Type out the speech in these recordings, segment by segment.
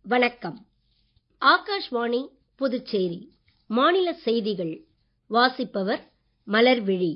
வணக்கம் ஆகாஷ்வாணி புதுச்சேரி மாநில செய்திகள் வாசிப்பவர் மலர்விழி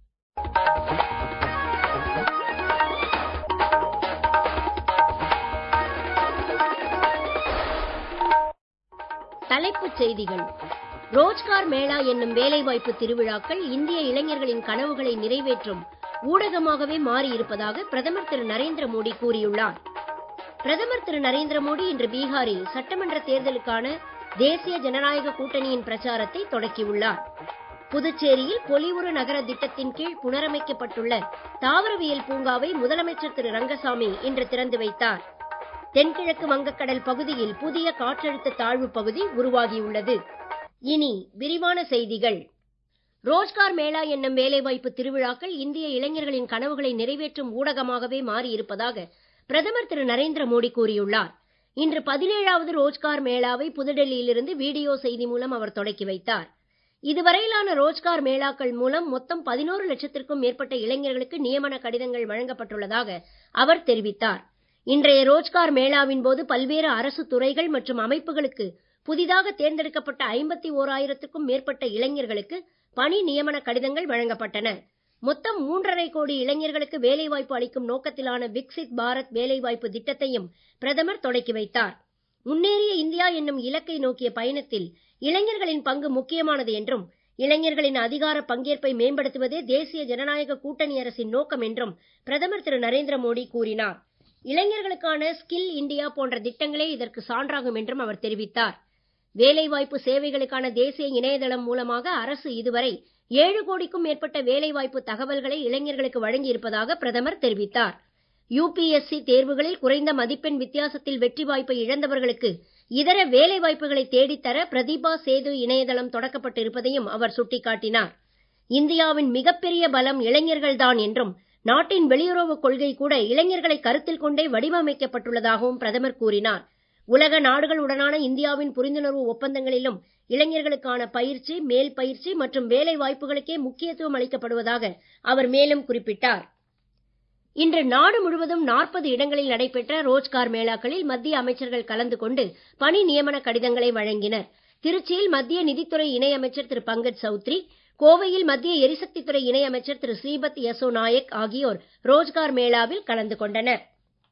தலைப்புச் செய்திகள் ரோஜ்கார் மேளா என்னும் வேலைவாய்ப்பு திருவிழாக்கள் இந்திய இளைஞர்களின் கனவுகளை நிறைவேற்றும் ஊடகமாகவே மாறியிருப்பதாக பிரதமர் திரு நரேந்திர மோடி கூறியுள்ளார் பிரதமர் திரு நரேந்திர மோடி இன்று பீகாரில் சட்டமன்ற தேர்தலுக்கான தேசிய ஜனநாயக கூட்டணியின் பிரச்சாரத்தை தொடக்கியுள்ளார் புதுச்சேரியில் பொலிவுறு நகர திட்டத்தின் கீழ் புனரமைக்கப்பட்டுள்ள தாவரவியல் பூங்காவை முதலமைச்சர் திரு ரங்கசாமி இன்று திறந்து வைத்தார் தென்கிழக்கு வங்கக்கடல் பகுதியில் புதிய காற்றழுத்த தாழ்வு பகுதி உருவாகியுள்ளது இனி விரிவான செய்திகள் ரோஜ்கார் மேளா என்னும் வேலைவாய்ப்பு திருவிழாக்கள் இந்திய இளைஞர்களின் கனவுகளை நிறைவேற்றும் ஊடகமாகவே மாறியிருப்பதாக பிரதமர் திரு நரேந்திர மோடி கூறியுள்ளார் இன்று பதினேழாவது ரோஜ்கார் மேளாவை புதுடெல்லியிலிருந்து வீடியோ செய்தி மூலம் அவர் தொடக்கி வைத்தார் இதுவரையிலான ரோஜ்கார் மேளாக்கள் மூலம் மொத்தம் பதினோரு லட்சத்திற்கும் மேற்பட்ட இளைஞர்களுக்கு நியமன கடிதங்கள் வழங்கப்பட்டுள்ளதாக அவர் தெரிவித்தார் இன்றைய ரோஜ்கார் மேளாவின் போது பல்வேறு அரசு துறைகள் மற்றும் அமைப்புகளுக்கு புதிதாக தேர்ந்தெடுக்கப்பட்ட ஐம்பத்தி ஓராயிரத்துக்கும் மேற்பட்ட இளைஞர்களுக்கு பணி நியமன கடிதங்கள் வழங்கப்பட்டன மொத்தம் மூன்றரை கோடி இளைஞர்களுக்கு வேலைவாய்ப்பு அளிக்கும் நோக்கத்திலான விக்சித் பாரத் வேலைவாய்ப்பு திட்டத்தையும் பிரதமர் தொடக்கி வைத்தார் முன்னேறிய இந்தியா என்னும் இலக்கை நோக்கிய பயணத்தில் இளைஞர்களின் பங்கு முக்கியமானது என்றும் இளைஞர்களின் அதிகார பங்கேற்பை மேம்படுத்துவதே தேசிய ஜனநாயக கூட்டணி அரசின் நோக்கம் என்றும் பிரதமர் திரு நரேந்திர மோடி கூறினார் இளைஞர்களுக்கான ஸ்கில் இந்தியா போன்ற திட்டங்களே இதற்கு சான்றாகும் என்றும் அவர் தெரிவித்தார் வேலைவாய்ப்பு சேவைகளுக்கான தேசிய இணையதளம் மூலமாக அரசு இதுவரை ஏழு கோடிக்கும் மேற்பட்ட வேலைவாய்ப்பு தகவல்களை இளைஞர்களுக்கு வழங்கி இருப்பதாக பிரதமர் தெரிவித்தார் யுபிஎஸ்சி தேர்வுகளில் குறைந்த மதிப்பெண் வித்தியாசத்தில் வெற்றி வாய்ப்பை இழந்தவர்களுக்கு இதர வேலை வாய்ப்புகளை தேடித்தர பிரதிபா சேது இணையதளம் தொடக்கப்பட்டு இருப்பதையும் அவர் சுட்டிக்காட்டினார் இந்தியாவின் மிகப்பெரிய பலம் இளைஞர்கள்தான் என்றும் நாட்டின் வெளியுறவு கொள்கை கூட இளைஞர்களை கருத்தில் கொண்டே வடிவமைக்கப்பட்டுள்ளதாகவும் பிரதமர் கூறினார் உலக நாடுகளுடனான இந்தியாவின் புரிந்துணர்வு ஒப்பந்தங்களிலும் இளைஞர்களுக்கான பயிற்சி மேல் பயிற்சி மற்றும் வேலை வாய்ப்புகளுக்கே முக்கியத்துவம் அளிக்கப்படுவதாக அவர் மேலும் குறிப்பிட்டார் இன்று நாடு முழுவதும் நாற்பது இடங்களில் நடைபெற்ற ரோஜ்கார் மேளாக்களில் மத்திய அமைச்சர்கள் கலந்து கொண்டு பணி நியமன கடிதங்களை வழங்கினர் திருச்சியில் மத்திய நிதித்துறை இணை அமைச்சர் திரு பங்கஜ் சௌத்ரி கோவையில் மத்திய எரிசக்தித்துறை இணை அமைச்சர் திரு ஸ்ரீபத் யசோ நாயக் ஆகியோர் ரோஜ்கார் மேளாவில் கலந்து கொண்டனர்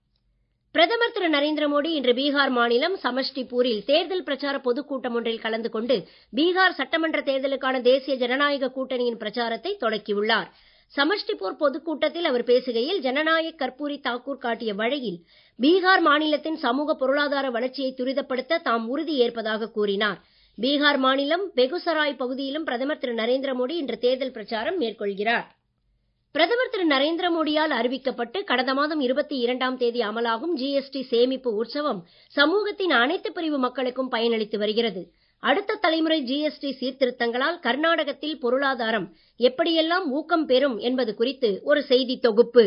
பிரதமர் திரு நரேந்திர மோடி இன்று பீகார் மாநிலம் சமஷ்டிபூரில் தேர்தல் பிரச்சார பொதுக்கூட்டம் ஒன்றில் கலந்து கொண்டு பீகார் சட்டமன்ற தேர்தலுக்கான தேசிய ஜனநாயக கூட்டணியின் பிரச்சாரத்தை தொடக்கியுள்ளார் சமஷ்டிபூர் பொதுக்கூட்டத்தில் அவர் பேசுகையில் ஜனநாயக் கர்பூரி தாக்கூர் காட்டிய வழியில் பீகார் மாநிலத்தின் சமூக பொருளாதார வளர்ச்சியை துரிதப்படுத்த தாம் உறுதி ஏற்பதாக கூறினார் பீகார் மாநிலம் பெகுசராய் பகுதியிலும் பிரதமர் திரு நரேந்திர மோடி இன்று தேர்தல் பிரச்சாரம் மேற்கொள்கிறார் பிரதமர் திரு நரேந்திர மோடியால் அறிவிக்கப்பட்டு கடந்த மாதம் இருபத்தி இரண்டாம் தேதி அமலாகும் ஜிஎஸ்டி சேமிப்பு உற்சவம் சமூகத்தின் அனைத்து பிரிவு மக்களுக்கும் பயனளித்து வருகிறது அடுத்த தலைமுறை ஜிஎஸ்டி சீர்திருத்தங்களால் கர்நாடகத்தில் பொருளாதாரம் எப்படியெல்லாம் ஊக்கம் பெறும் என்பது குறித்து ஒரு செய்தி தொகுப்பு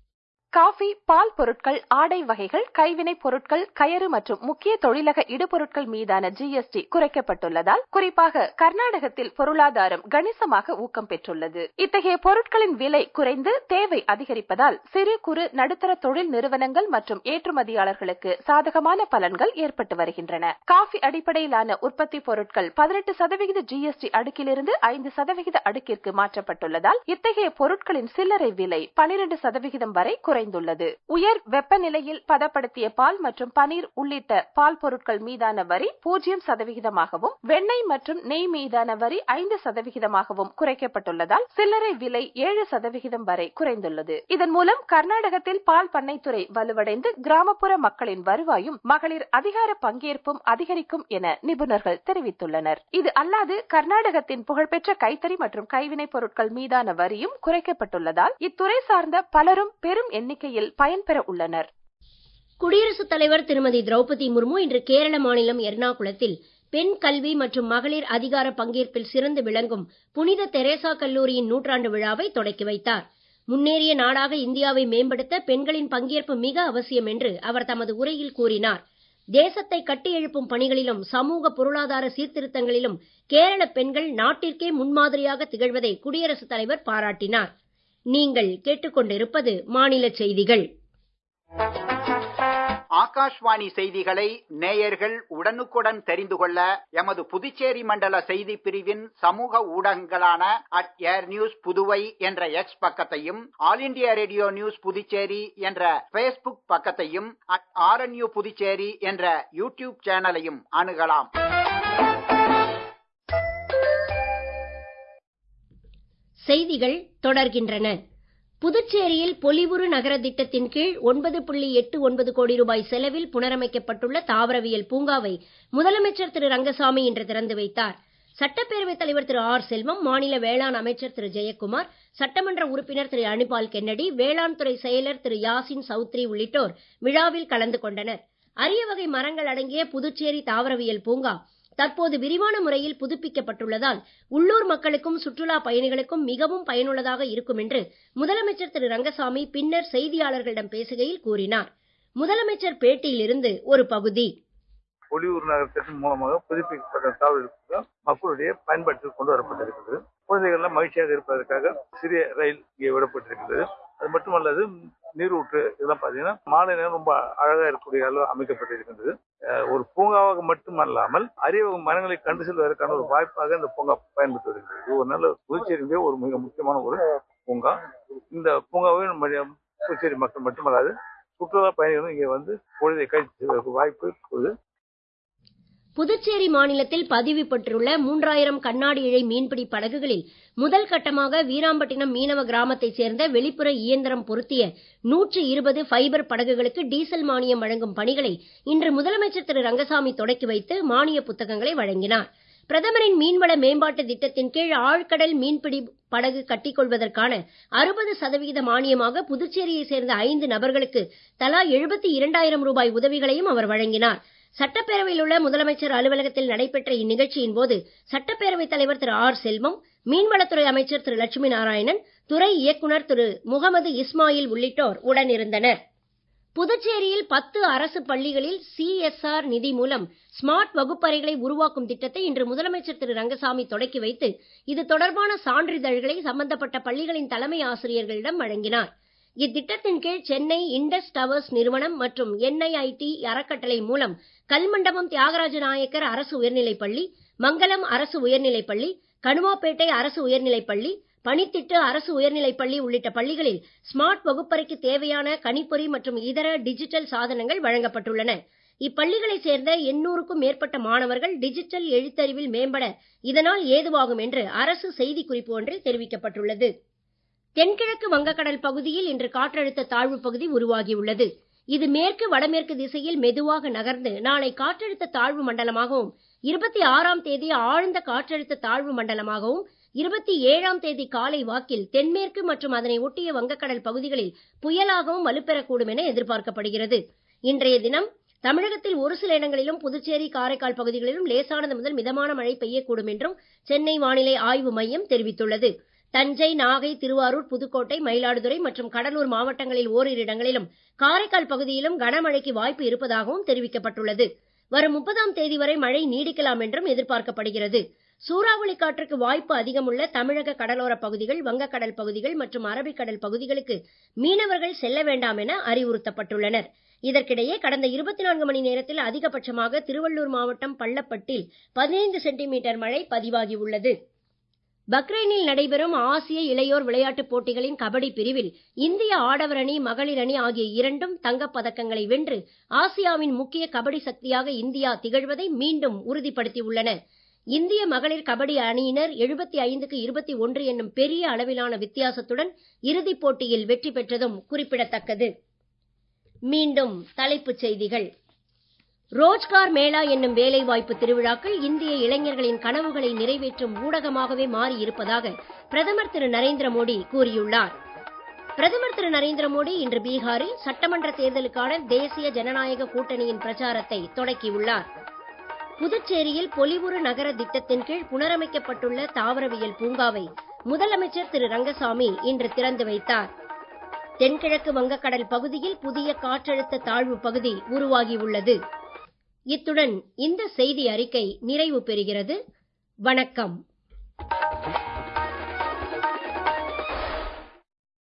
காஃபி பால் பொருட்கள் ஆடை வகைகள் கைவினைப் பொருட்கள் கயறு மற்றும் முக்கிய தொழிலக இடுபொருட்கள் மீதான ஜிஎஸ்டி குறைக்கப்பட்டுள்ளதால் குறிப்பாக கர்நாடகத்தில் பொருளாதாரம் கணிசமாக ஊக்கம் பெற்றுள்ளது இத்தகைய பொருட்களின் விலை குறைந்து தேவை அதிகரிப்பதால் சிறு குறு நடுத்தர தொழில் நிறுவனங்கள் மற்றும் ஏற்றுமதியாளர்களுக்கு சாதகமான பலன்கள் ஏற்பட்டு வருகின்றன காஃபி அடிப்படையிலான உற்பத்தி பொருட்கள் பதினெட்டு சதவிகித ஜிஎஸ்டி அடுக்கிலிருந்து ஐந்து சதவிகித அடுக்கிற்கு மாற்றப்பட்டுள்ளதால் இத்தகைய பொருட்களின் சில்லறை விலை பனிரெண்டு சதவிகிதம் வரை குறை குறைந்துள்ளது உயர் வெப்பநிலையில் பதப்படுத்திய பால் மற்றும் பனீர் உள்ளிட்ட பால் பொருட்கள் மீதான வரி பூஜ்ஜியம் சதவிகிதமாகவும் வெண்ணெய் மற்றும் நெய் மீதான வரி ஐந்து சதவிகிதமாகவும் குறைக்கப்பட்டுள்ளதால் சில்லறை விலை ஏழு சதவிகிதம் வரை குறைந்துள்ளது இதன் மூலம் கர்நாடகத்தில் பால் பண்ணைத்துறை வலுவடைந்து கிராமப்புற மக்களின் வருவாயும் மகளிர் அதிகார பங்கேற்பும் அதிகரிக்கும் என நிபுணர்கள் தெரிவித்துள்ளனர் இது அல்லாது கர்நாடகத்தின் புகழ்பெற்ற கைத்தறி மற்றும் கைவினைப் பொருட்கள் மீதான வரியும் குறைக்கப்பட்டுள்ளதால் இத்துறை சார்ந்த பலரும் பெரும் எண்ணிக்கையில் பயன்பெற உள்ளனர் குடியரசுத் தலைவர் திருமதி திரௌபதி முர்மு இன்று கேரள மாநிலம் எர்ணாகுளத்தில் பெண் கல்வி மற்றும் மகளிர் அதிகார பங்கேற்பில் சிறந்து விளங்கும் புனித தெரேசா கல்லூரியின் நூற்றாண்டு விழாவை தொடக்கி வைத்தார் முன்னேறிய நாடாக இந்தியாவை மேம்படுத்த பெண்களின் பங்கேற்பு மிக அவசியம் என்று அவர் தமது உரையில் கூறினார் தேசத்தை கட்டியெழுப்பும் பணிகளிலும் சமூக பொருளாதார சீர்திருத்தங்களிலும் கேரள பெண்கள் நாட்டிற்கே முன்மாதிரியாக திகழ்வதை குடியரசுத் தலைவர் பாராட்டினார் நீங்கள் கேட்டுக்கொண்டிருப்பது மாநில செய்திகள் ஆகாஷ்வாணி செய்திகளை நேயர்கள் உடனுக்குடன் தெரிந்து கொள்ள எமது புதுச்சேரி மண்டல செய்தி பிரிவின் சமூக ஊடகங்களான அட் ஏர் நியூஸ் புதுவை என்ற எக்ஸ் பக்கத்தையும் all India radio news Puducherry என்ற பேஸ்புக் பக்கத்தையும் அட் ஆர்என்யூ புதுச்சேரி என்ற யூடியூப் சேனலையும் அணுகலாம் செய்திகள் தொடர்கின்றன புதுச்சேரியில் பொலிவுறு நகர திட்டத்தின் கீழ் ஒன்பது புள்ளி எட்டு ஒன்பது கோடி ரூபாய் செலவில் புனரமைக்கப்பட்டுள்ள தாவரவியல் பூங்காவை முதலமைச்சர் திரு ரங்கசாமி இன்று திறந்து வைத்தார் சட்டப்பேரவைத் தலைவர் திரு ஆர் செல்வம் மாநில வேளாண் அமைச்சர் திரு ஜெயக்குமார் சட்டமன்ற உறுப்பினர் திரு அனிபால் கென்னடி வேளாண் துறை செயலர் திரு யாசின் சௌத்ரி உள்ளிட்டோர் விழாவில் கலந்து கொண்டனர் அரிய வகை மரங்கள் அடங்கிய புதுச்சேரி தாவரவியல் பூங்கா தற்போது விரிவான முறையில் புதுப்பிக்கப்பட்டுள்ளதால் உள்ளூர் மக்களுக்கும் சுற்றுலா பயணிகளுக்கும் மிகவும் பயனுள்ளதாக இருக்கும் என்று முதலமைச்சர் திரு ரங்கசாமி பின்னர் செய்தியாளர்களிடம் பேசுகையில் கூறினார் முதலமைச்சர் பேட்டியிலிருந்து ஒரு பகுதி பொலிவூர் நகரத்தின் மூலமாக புதுப்பிக்கப்பட்ட தாவர மக்களுடைய பயன்பாட்டில் கொண்டு வரப்பட்டிருக்கிறது குழந்தைகள்லாம் மகிழ்ச்சியாக இருப்பதற்காக சிறிய ரயில் இங்கே விடப்பட்டிருக்கிறது அது மட்டுமல்லாது நீரூற்று இதெல்லாம் பார்த்தீங்கன்னா மாலை நேரம் ரொம்ப அழகாக இருக்கக்கூடிய அளவு அமைக்கப்பட்டிருக்கின்றது ஒரு பூங்காவாக மட்டுமல்லாமல் அரிய மரங்களை கண்டு செல்வதற்கான ஒரு வாய்ப்பாக இந்த பூங்கா பயன்பட்டு வருகிறது இது ஒரு நல்ல புதுச்சேரியிலே ஒரு மிக முக்கியமான ஒரு பூங்கா இந்த பூங்காவை நம்ம புதுச்சேரி மக்கள் மட்டுமல்லாது சுற்றுலா பயணிகளும் இங்கே வந்து பொழுதை கழித்து செல்வதற்கு வாய்ப்பு இப்போது புதுச்சேரி மாநிலத்தில் பதிவு பெற்றுள்ள மூன்றாயிரம் கண்ணாடி இழை மீன்பிடி படகுகளில் முதல் கட்டமாக வீராம்பட்டினம் மீனவ கிராமத்தைச் சேர்ந்த வெளிப்புற இயந்திரம் பொருத்திய நூற்று இருபது ஃபைபர் படகுகளுக்கு டீசல் மானியம் வழங்கும் பணிகளை இன்று முதலமைச்சர் திரு ரங்கசாமி தொடக்கி வைத்து மானிய புத்தகங்களை வழங்கினார் பிரதமரின் மீன்வள மேம்பாட்டு திட்டத்தின் கீழ் ஆழ்கடல் மீன்பிடி படகு கட்டிக்கொள்வதற்கான அறுபது சதவிகித மானியமாக புதுச்சேரியை சேர்ந்த ஐந்து நபர்களுக்கு தலா எழுபத்தி இரண்டாயிரம் ரூபாய் உதவிகளையும் அவர் வழங்கினார் சட்டப்பேரவையில் உள்ள முதலமைச்சர் அலுவலகத்தில் நடைபெற்ற இந்நிகழ்ச்சியின் போது சட்டப்பேரவைத் தலைவர் திரு ஆர் செல்வம் மீன்வளத்துறை அமைச்சர் திரு லட்சுமி நாராயணன் துறை இயக்குநர் திரு முகமது இஸ்மாயில் உள்ளிட்டோர் உடனிருந்தனர் புதுச்சேரியில் பத்து அரசு பள்ளிகளில் சிஎஸ்ஆர் நிதி மூலம் ஸ்மார்ட் வகுப்பறைகளை உருவாக்கும் திட்டத்தை இன்று முதலமைச்சர் திரு ரங்கசாமி தொடக்கி வைத்து இது தொடர்பான சான்றிதழ்களை சம்பந்தப்பட்ட பள்ளிகளின் தலைமை ஆசிரியர்களிடம் வழங்கினார் இத்திட்டத்தின் கீழ் சென்னை இண்டஸ் டவர்ஸ் நிறுவனம் மற்றும் என்ஐஐடி அறக்கட்டளை மூலம் கல்மண்டபம் தியாகராஜ நாயக்கர் அரசு உயர்நிலைப் பள்ளி மங்கலம் அரசு உயர்நிலைப் பள்ளி கணுவாப்பேட்டை அரசு உயர்நிலைப் பள்ளி பணித்திட்டு அரசு உயர்நிலைப் பள்ளி உள்ளிட்ட பள்ளிகளில் ஸ்மார்ட் வகுப்பறைக்கு தேவையான கணிப்பொறி மற்றும் இதர டிஜிட்டல் சாதனங்கள் வழங்கப்பட்டுள்ளன இப்பள்ளிகளைச் சேர்ந்த எண்ணூறுக்கும் மேற்பட்ட மாணவர்கள் டிஜிட்டல் எழுத்தறிவில் மேம்பட இதனால் ஏதுவாகும் என்று அரசு செய்திக்குறிப்பு ஒன்றில் தெரிவிக்கப்பட்டுள்ளது தென்கிழக்கு வங்கக்கடல் பகுதியில் இன்று காற்றழுத்த தாழ்வு பகுதி உருவாகியுள்ளது இது மேற்கு வடமேற்கு திசையில் மெதுவாக நகர்ந்து நாளை காற்றழுத்த தாழ்வு மண்டலமாகவும் இருபத்தி ஆறாம் தேதி ஆழ்ந்த காற்றழுத்த தாழ்வு மண்டலமாகவும் இருபத்தி ஏழாம் தேதி காலை வாக்கில் தென்மேற்கு மற்றும் அதனை ஒட்டிய வங்கக்கடல் பகுதிகளில் புயலாகவும் வலுப்பெறக்கூடும் என எதிர்பார்க்கப்படுகிறது இன்றைய தினம் தமிழகத்தில் ஒரு சில இடங்களிலும் புதுச்சேரி காரைக்கால் பகுதிகளிலும் லேசானது முதல் மிதமான மழை பெய்யக்கூடும் என்றும் சென்னை வானிலை ஆய்வு மையம் தெரிவித்துள்ளது தஞ்சை நாகை திருவாரூர் புதுக்கோட்டை மயிலாடுதுறை மற்றும் கடலூர் மாவட்டங்களில் ஓரிரு இடங்களிலும் காரைக்கால் பகுதியிலும் கனமழைக்கு வாய்ப்பு இருப்பதாகவும் தெரிவிக்கப்பட்டுள்ளது வரும் முப்பதாம் தேதி வரை மழை நீடிக்கலாம் என்றும் எதிர்பார்க்கப்படுகிறது சூறாவளி காற்றுக்கு வாய்ப்பு அதிகமுள்ள தமிழக கடலோர பகுதிகள் வங்கக்கடல் பகுதிகள் மற்றும் அரபிக்கடல் பகுதிகளுக்கு மீனவர்கள் செல்ல வேண்டாம் என அறிவுறுத்தப்பட்டுள்ளனர் இதற்கிடையே கடந்த இருபத்தி நான்கு மணி நேரத்தில் அதிகபட்சமாக திருவள்ளூர் மாவட்டம் பள்ளப்பட்டில் பதினைந்து சென்டிமீட்டர் மழை பதிவாகியுள்ளது பக்ரைனில் நடைபெறும் ஆசிய இளையோர் விளையாட்டுப் போட்டிகளின் கபடி பிரிவில் இந்திய ஆடவர் அணி மகளிர் அணி ஆகிய இரண்டும் தங்கப் பதக்கங்களை வென்று ஆசியாவின் முக்கிய கபடி சக்தியாக இந்தியா திகழ்வதை மீண்டும் உறுதிப்படுத்தியுள்ளன இந்திய மகளிர் கபடி அணியினர் எழுபத்தி ஐந்துக்கு இருபத்தி ஒன்று என்னும் பெரிய அளவிலான வித்தியாசத்துடன் இறுதிப் போட்டியில் வெற்றி பெற்றதும் குறிப்பிடத்தக்கது மீண்டும் தலைப்புச் செய்திகள் ரோஜ்கார் மேளா என்னும் வேலைவாய்ப்பு திருவிழாக்கள் இந்திய இளைஞர்களின் கனவுகளை நிறைவேற்றும் ஊடகமாகவே மாறி இருப்பதாக பிரதமர் திரு நரேந்திர மோடி கூறியுள்ளார் பிரதமர் திரு நரேந்திர மோடி இன்று பீகாரில் சட்டமன்ற தேர்தலுக்கான தேசிய ஜனநாயக கூட்டணியின் பிரச்சாரத்தை தொடக்கியுள்ளார் புதுச்சேரியில் பொலிவுறு நகர திட்டத்தின் கீழ் புனரமைக்கப்பட்டுள்ள தாவரவியல் பூங்காவை முதலமைச்சர் திரு ரங்கசாமி இன்று திறந்து வைத்தார் தென்கிழக்கு வங்கக்கடல் பகுதியில் புதிய காற்றழுத்த தாழ்வு பகுதி உருவாகியுள்ளது இத்துடன் இந்த செய்தி அறிக்கை நிறைவு பெறுகிறது வணக்கம்